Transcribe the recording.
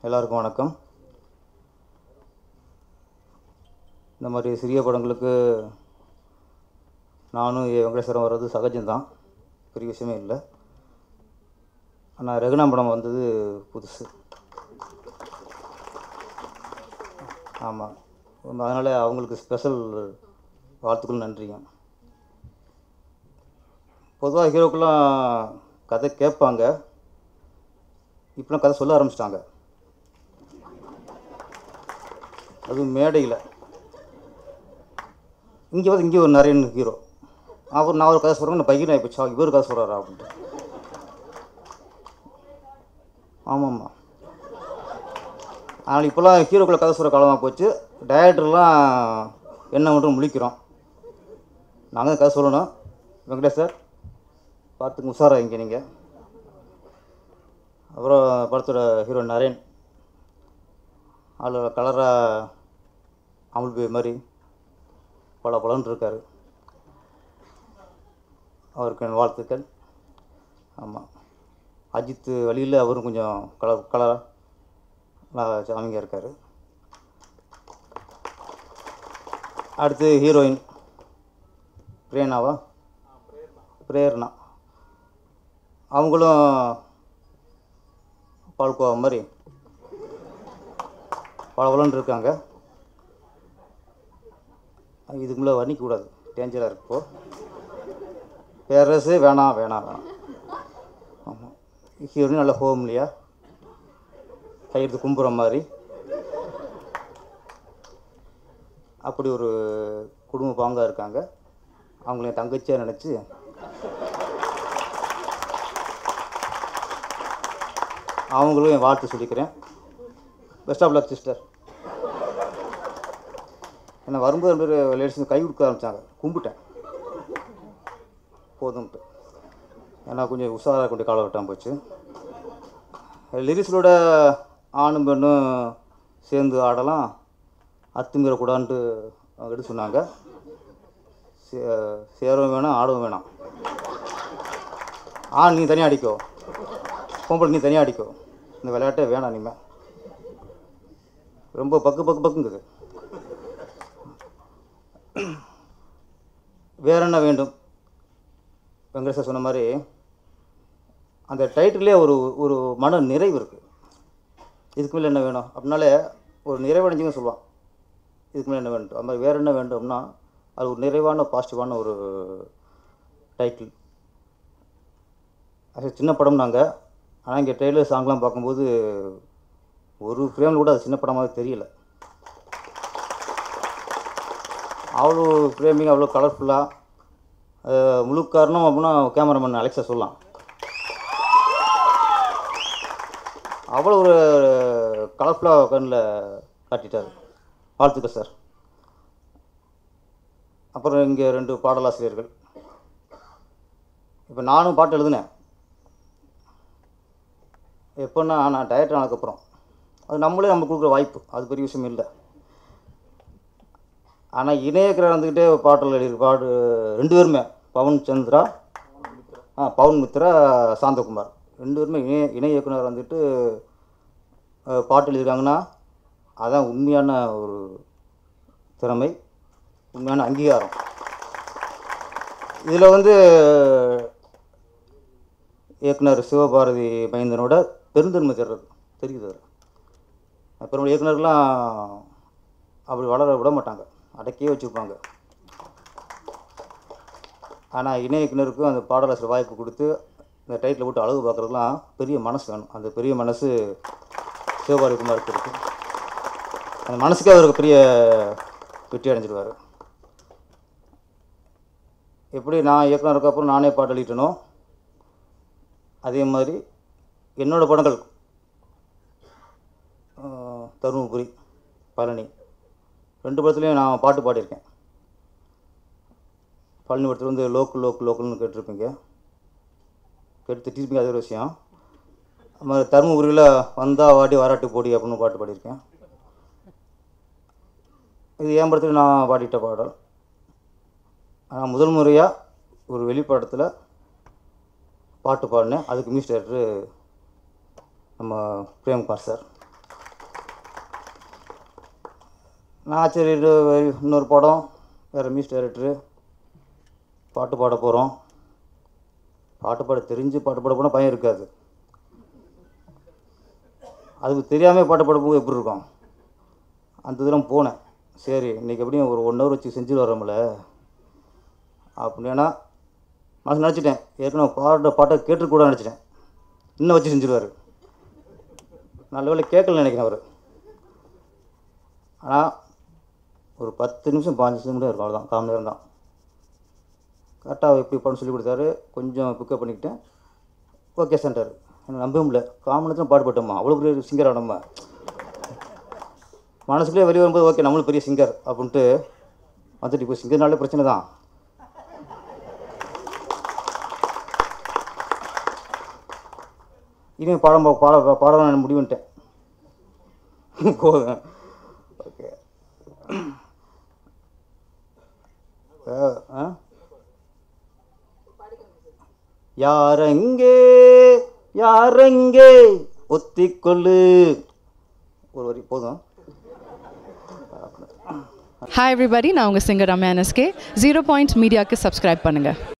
எல்லாருக்கும் வணக்கம் இந்த மாதிரி சிறிய படங்களுக்கு நானும் ஏ. வெங்கடேஸ்வரம் வர்றது சகஜம்தான் பெரிய விஷயமே இல்லை ஆனால் ரகுனா படம் வந்தது புதுசு ஆமாம் அதனால் அவங்களுக்கு ஸ்பெஷல் வாழ்த்துக்கள் நன்றிங்க பொதுவாக ஹீரோக்கெல்லாம் கதை கேட்பாங்க இப்போலாம் கதை சொல்ல ஆரம்பிச்சிட்டாங்க அதுவும் மேடையில் இங்கே வந்து இங்கே ஒரு நிறைய ஹீரோ அவர் நான் ஒரு கதை சொல்கிறேன் நான் பையன் ஆகிப்போச்சா இவர் கதை சொல்கிறாரா அப்படின்ட்டு ஆமாம்மா ஆனால் இப்போல்லாம் ஹீரோக்குள்ள கதை சொல்கிற காலமாக போச்சு டைரக்டர்லாம் என்ன மட்டும் முழிக்கிறோம் நாங்கள் தான் கதை சொல்லணும் வெங்கடேஷ் சார் பார்த்துக்கு உஷாரா இங்கே நீங்கள் அப்புறம் படத்தோட ஹீரோ நரேன் ஆள் கலராக அமுல் பே மாதிரி பல பலன்னு இருக்கார் அவருக்கு என் வாழ்த்துக்கள் ஆமாம் அஜித் வழியில் அவரும் கொஞ்சம் கலர் கலராக நல்லா சாமிங்க இருக்கார் அடுத்து ஹீரோயின் பிரேனாவா பிரேர்னா அவங்களும் பால்கோவா மாதிரி பளபளன்னு இருக்காங்க இதுக்கு மேலே வர்ணிக்கக்கூடாது டேஞ்சராக இருக்கு இப்போ பேரரசு வேணாம் வேணாம் வேணாம் ஆமாம் ஹீரோயின் நல்ல ஹோம்லியா கையெடுத்து கும்புற மாதிரி அப்படி ஒரு குடும்ப பாங்காக இருக்காங்க அவங்கள என் தங்கச்சியாக நினச்சி அவங்களும் என் வாழ்த்து சொல்லிக்கிறேன் பெஸ்ட் ஆஃப் லக் சிஸ்டர் என்னை வரும்போது ரெண்டு பேர் லேடிஸ் கை கொடுக்க ஆரம்பித்தாங்க கும்பிட்டேன் போதும்ட்டு ஏன்னா கொஞ்சம் உஷாராக கொண்டு காலகட்டம் போச்சு லிரிக்ஸோட ஆணும் பெண்ணும் சேர்ந்து ஆடலாம் அத்துமீறக்கூடாதுன்ட்டு அவங்க எடுத்து சொன்னாங்க சே- சேரவும் வேணாம் ஆடவும் வேணாம் ஆண் நீ தனியாக அடிக்கோ பொம்பளை நீ தனியாக அடிக்கோ இந்த விளையாட்டே வேணாம் இனிமே ரொம்ப பக்கு பக்கு பக்குங்குது வேற என்ன வேண்டும் வெங்கடேசர் சொன்ன மாதிரி அந்த டைட்டிலே ஒரு ஒரு மன நிறைவு இருக்குது இதுக்கு மேலே என்ன வேணும் அப்படின்னாலே ஒரு நிறைவடைஞ்சுங்க சொல்லுவான் இதுக்கு மேலே என்ன வேண்டும் அது மாதிரி வேறு என்ன வேண்டும் அப்படின்னா அது ஒரு நிறைவான பாசிட்டிவான ஒரு டைட்டில் அது சின்ன படம் நாங்கள் ஆனால் இங்கே ட்ரெய்லர் சாங்லாம் பார்க்கும்போது ஒரு ஃப்ரேமில் கூட அது சின்ன படமாக தெரியல அவ்வளோ ஃப்ரேமிங் அவ்வளோ கலர்ஃபுல்லாக முழு காரணம் அப்படின்னா கேமராமேன் அலெக்ஸா சொல்லலாம் அவ்வளோ ஒரு கலர்ஃபுல்லாக கண்ணில் காட்டிட்டார் வாழ்த்துக்கள் சார் அப்புறம் இங்கே ரெண்டு பாடலாசிரியர்கள் இப்போ நானும் பாட்டு எழுதினேன் எப்போன்னா நான் டயட் ஆனதுக்கப்புறம் அது நம்மளே நம்ம கொடுக்குற வாய்ப்பு அது பெரிய விஷயம் இல்லை ஆனால் இணையக்கிற வந்துக்கிட்டே பாட்டில் எழுதி பாடு ரெண்டு பேருமே பவன் சந்திரா ஆ பவன் மித்ரா சாந்தகுமார் ரெண்டு பேருமே இணை இணை இயக்குனர் வந்துட்டு அஹ், பாட்டு எழுதியிருக்காங்கன்னா அதான் உண்மையான ஒரு திறமை உண்மையான அங்கீகாரம் இதில் வந்து இயக்குனர் சிவபாரதி மைந்தனோட பெருந்தன்மை தெரிறது தெரியுது அவர் அப்புறம் இயக்குனர்லாம் அப்படி வளர விட மாட்டாங்க அடக்கியே வச்சுருப்பாங்க ஆனால் இணை இயக்குனருக்கும் அந்த பாடலாசிரியர் வாய்ப்பு கொடுத்து இந்த டைட்டில் போட்டு அழகு பார்க்குறதுலாம் பெரிய மனசு வேணும் அந்த பெரிய மனசு சிவபாரதி குமாருக்கு இருக்கு அந்த மனசுக்கே அவருக்கு பெரிய வெற்றி அடைஞ்சிடுவார் எப்படி நான் இயக்குனருக்கு அப்புறம் நானே பாட்டு எழுதிட்டனோ அதே மாதிரி என்னோடய படங்கள் ஆஹ், தருமபுரி பழனி ரெண்டு படத்துலையும் நான் பாட்டு பாடியிருக்கேன் பழனி படத்தில் வந்து லோக்கல் லோக்கல் லோக்கல்னு கேட்டிருப்பீங்க கேட்டு திட்டிருப்பீங்க அது ஒரு விஷயம் அது மாதிரி தருமபுரியில் வந்தா வாடி வாராட்டு போடி அப்படின்னு பாட்டு பாடியிருக்கேன் இது என் படத்தில் நான் பாடிட்ட பாடல் ஆனால் முதல் முறையாக ஒரு வெளிப்படத்தில் பாட்டு பாடினேன் அதுக்கு மியூசிக் டைரக்டர் நம்ம பிரேம்குமார் சார் நான் சரி இது இன்னொரு படம் வேறு மியூசிக் டைரக்டரு பாட்டு பாட போகிறோம் பாட்டு பாட தெரிஞ்சு பாட்டு பாட போனால் பயம் இருக்காது அதுக்கு தெரியாமல் பாட்டு பாட போது எப்படி இருக்கும் அந்த தூரம் போனேன் சரி இன்றைக்கி எப்படியும் ஒரு ஒன் ஹவர் வச்சு செஞ்சுட்டு வரோம்ல அப்படின்னா மனசு நினச்சிட்டேன் ஏற்கனவே பாட பாட்டை கேட்டுக்கூட நினச்சிட்டேன் இன்னும் வச்சு செஞ்சுருவார் நல்ல வேலை கேட்கல நினைக்கிறேன் அவர் ஆனால் ஒரு பத்து நிமிஷம் பாஞ்சு நிமிஷம் கூட இருக்கும் அவ்வளோதான் கால் மணி நேரம் தான் கரெக்டாக எப்படி பண்ண சொல்லி கொடுத்தாரு கொஞ்சம் பிக்கப் பண்ணிக்கிட்டேன் ஓகே சென்டர் எனக்கு நம்பவே முடியல கால் மணி நேரத்தில் பாடுபட்டோமா அவ்வளோ பெரிய சிங்கரா நம்ம மனசுக்குள்ளே வெளியே வரும்போது ஓகே நம்மளும் பெரிய சிங்கர் அப்படின்ட்டு வந்துட்டு இப்போ சிங்கர்னாலே பிரச்சனை தான் இனிமேல் பாடம் பா- பாட பாடம் நான் முடிவுன்ட்டேன் போதும் ஓகே ஆ யாரெங்கே யாரெங்கே ஒத்திக்கொள்ளு ஒரு வரி போதும் ஹாய் எவ்ரிபடி நான் உங்கள் singer Ramya NSK zero point மீடியாவுக்கு சப்ஸ்கிரைப் பண்ணுங்கள்